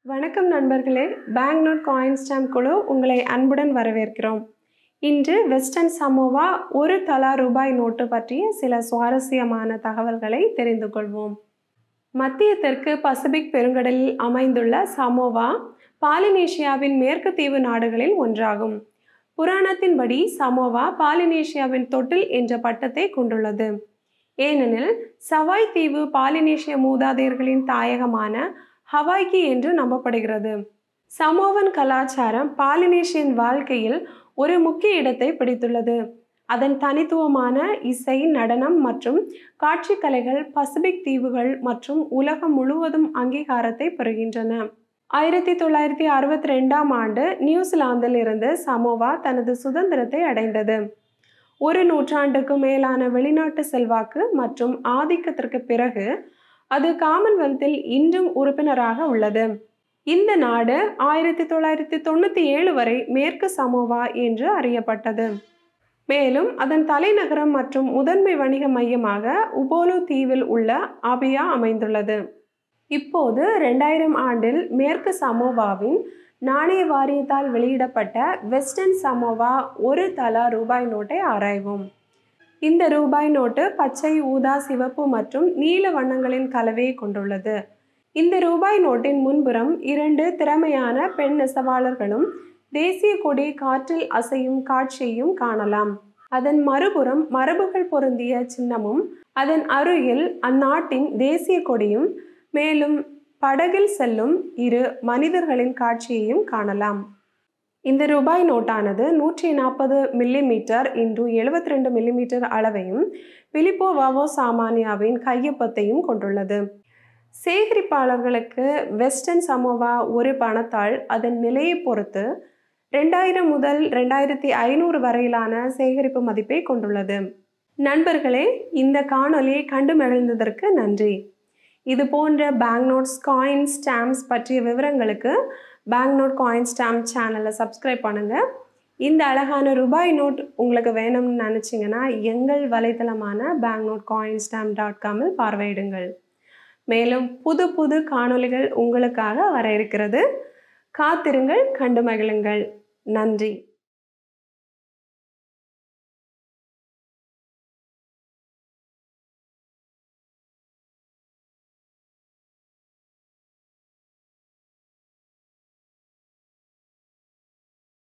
வணக்கம் நண்பர்களே bank note coin stamp குழு உங்களை அன்புடன் வரவேற்கிறோம் இன்று வெஸ்டர்ன் சமோவா ஒரு தலா ரூபாய் நோட்டு பற்றிய சில சுவாரஸ்யமான தகவல்களை தெரிந்து கொள்வோம் மத்திய தெற்கு பசிபிக் பெருங்கடலில் அமைந்துள்ள சமோவா பாலினேஷியாவின் மேற்கு தீவு நாடுகளில் ஒன்றாகும் புராணத்தின்படி சமோவா பாலினேஷியாவின் தொட்டில் என்ற பட்டத்தை கொண்டுள்ளது ஏனெனில் சவாய் தீவு பாலினேஷிய மூதாதையர்களின் தாயகமான ஹவாய்க்கு என்று நம்பப்படுகிறது சமோவன் கலாச்சாரம் பாலினேஷியன் வாழ்க்கையில் ஒரு முக்கிய இடத்தை பிடித்துள்ளது அதன் தனித்துவமான இசை நடனம் மற்றும் காட்சிக்கலைகள் பசிபிக் தீவுகள் மற்றும் உலகம் முழுவதும் அங்கீகாரத்தை பெறுகின்றன ஆயிரத்தி தொள்ளாயிரத்தி அறுபத்தி ரெண்டாம் ஆண்டு நியூசிலாந்தில் இருந்து சமோவா தனது சுதந்திரத்தை அடைந்தது ஒரு நூற்றாண்டுக்கு மேலான வெளிநாட்டு செல்வாக்கு மற்றும் ஆதிக்கத்திற்கு பிறகு அது காமன்வெல்த்தில் இன்றும் உறுப்பினராக உள்ளது இந்த நாடு ஆயிரத்தி தொள்ளாயிரத்தி தொண்ணூற்றி ஏழு வரை மேற்கு சமோவா என்று அறியப்பட்டது மேலும் அதன் தலைநகரம் மற்றும் முதன்மை வணிக மையமாக உபோலு தீவில் உள்ள அபியா அமைந்துள்ளது இப்போது ரெண்டாயிரம் ஆண்டில் மேற்கு சமோவாவின் நாணய வாரியத்தால் வெளியிடப்பட்ட வெஸ்டர்ன் சமோவா ஒரு தலா ரூபாய் நோட்டை ஆராய்வோம் இந்த ரூபாய் நோட்டு பச்சை ஊதா சிவப்பு மற்றும் நீல வண்ணங்களின் கலவையை கொண்டுள்ளது இந்த ரூபாய் நோட்டின் முன்புறம் இரண்டு திறமையான பெண் நெசவாளர்களும் தேசிய கொடி காற்றில் அசையும் காட்சியையும் காணலாம் அதன் மறுபுறம் மரபுகள் பொருந்திய சின்னமும் அதன் அருகில் அந்நாட்டின் தேசிய கொடியும் மேலும் படகில் செல்லும் இரு மனிதர்களின் காட்சியையும் காணலாம் இந்த ரூபாய் நோட்டானது நூற்றி நாற்பது மில்லிமீட்டர் இன்று எழுபத்தி ரெண்டு மில்லிமீட்டர் அளவையும் பிலிப்போ வாவோ சாமானியாவின் கையொப்பத்தையும் கொண்டுள்ளது சேகரிப்பாளர்களுக்கு வெஸ்டர்ன் சமோவா ஒரு பணத்தாள் அதன் நிலையை பொறுத்து ரெண்டாயிரம் முதல் ரெண்டாயிரத்தி ஐநூறு வரையிலான சேகரிப்பு மதிப்பை கொண்டுள்ளது நண்பர்களே இந்த காணொலியை கண்டு மகிழ்ந்ததற்கு நன்றி இது போன்ற பேங்க் நோட்ஸ் காயின் ஸ்டாம்ப்ஸ் பற்றிய விவரங்களுக்கு பேங்க் நோட் காயின் ஸ்டாம்ப் சேனலை சப்ஸ்கிரைப் பண்ணுங்கள் இந்த அழகான ரூபாய் நோட் உங்களுக்கு வேணும்னு நினச்சிங்கன்னா எங்கள் வலைத்தளமான bank note coin stamp dot காமில் பார்வையிடுங்கள் மேலும் புது புது காணொளிகள் உங்களுக்காக வர இருக்கிறது காத்திருங்கள் கண்டு மகிழுங்கள் நன்றி